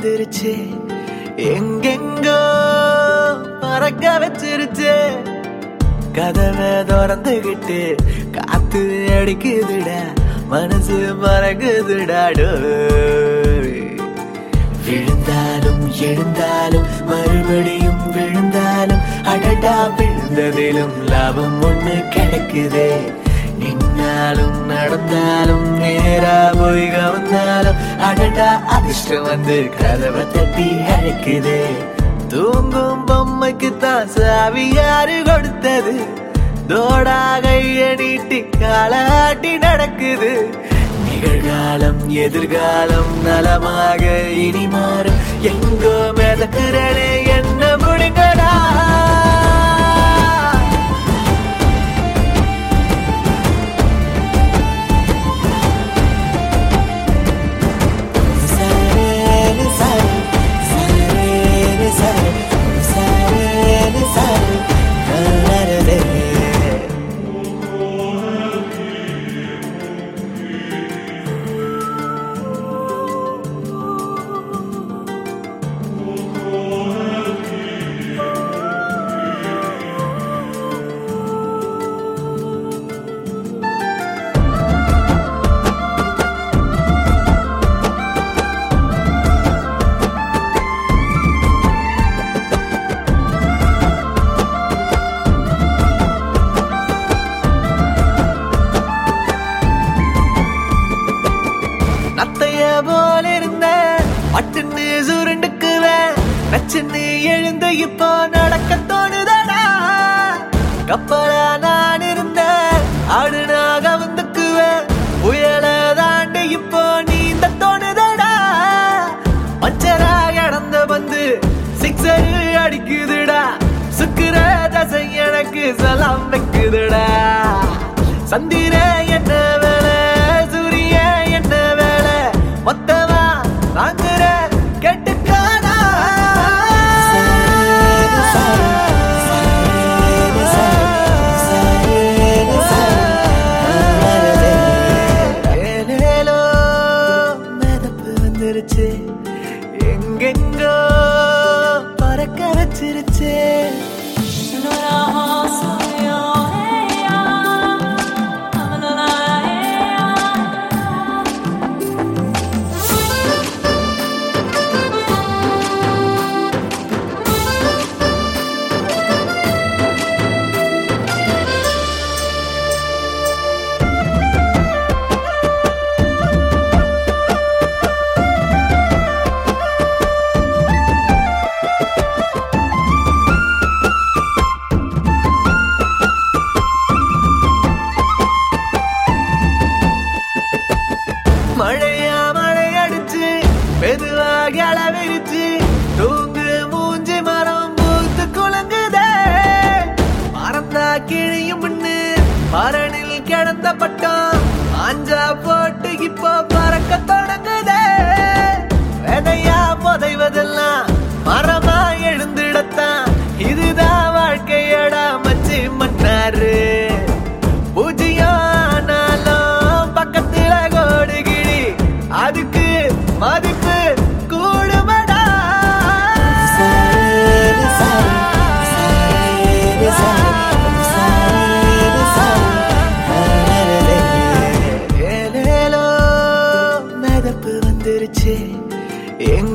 வந்துருச்சு எங்கெங்கோ பறக்க வச்சிருச்சு கதவை திறந்துகிட்டு காத்து அடிக்குதுடா மனசு மறக்குதுடா டோய். விழுந்தாலும் எழுந்தாலும் மறுபடியும் விழுந்தாலும் அடடா விழுந்ததிலும் லாபம் ஒண்ணு கிடைக்குதே நின்னாலும் நடந்தாலும் நேரா போய் கவர்ந்தாலும் அடடா அதிர்ஷ்டம் வந்து கதவை தட்டி அழைக்குதே தூங்கும் பொம்மைக்கு தான் சாவி யாரு கொடுத்தது தோடா கைய நீட்டி காலாட்டி நடக்குது நிகழ்காலம் எதிர்காலம் நலமாக இனி மாறும் எங்கோ மிதக்கிறனே என்ன முடிங்கடா சரேனு சரே, சரேனு சரே, சரேனு சரே, கரரரே. நத்தைய போல இருந்த பட்டுன்னு சுருண்டுக்குவேன் நச்சுன்னு எழுந்து இப்போ நடக்க தோணுதடா கப்பலா நான் இருந்த ஆடுனாக வந்துக்குவேன் புயல தாண்டி இப்போ நீந்த தோணுதடா பஞ்சரா கடந்த வந்து சிக்ஸர் அடிக்குதுடா சுக்குற தசை எனக்கு சலாம் வைக்குதுடா சந்திர என்ன வேலை சூரிய என்ன வேலை மொத்தமா வாங்குற கெட்டுக்கானா ஏலேலோ மிதப்பு வந்துருச்சு எங்கெங்கோ பறக்க வச்சிருச்சு மழையா மழை அடிச்சு மெதுவாக அளவிருச்சு தூங்கு மூஞ்சி மரம் பூத்து குலுங்குதே மறந்தா கிழியும் முன்னு மரணில் கிடந்த பட்டம் ஆஞ்சா போட்டு இப்போ பறக்க தொடங்குதே விதையா புதைவதெல்லாம் மரமா எழுந்திடத்தான் இதுதான் வாழ்க்கையடா மச்சி மன்னாரு பூஜ்ஜியம் ஆனாலும் பக்கத்துல கோடு கிளி அதுக்கு மதிப்பு கூடுமடா ஏலேலோ மிதப்பு வந்துருச்சு எங்க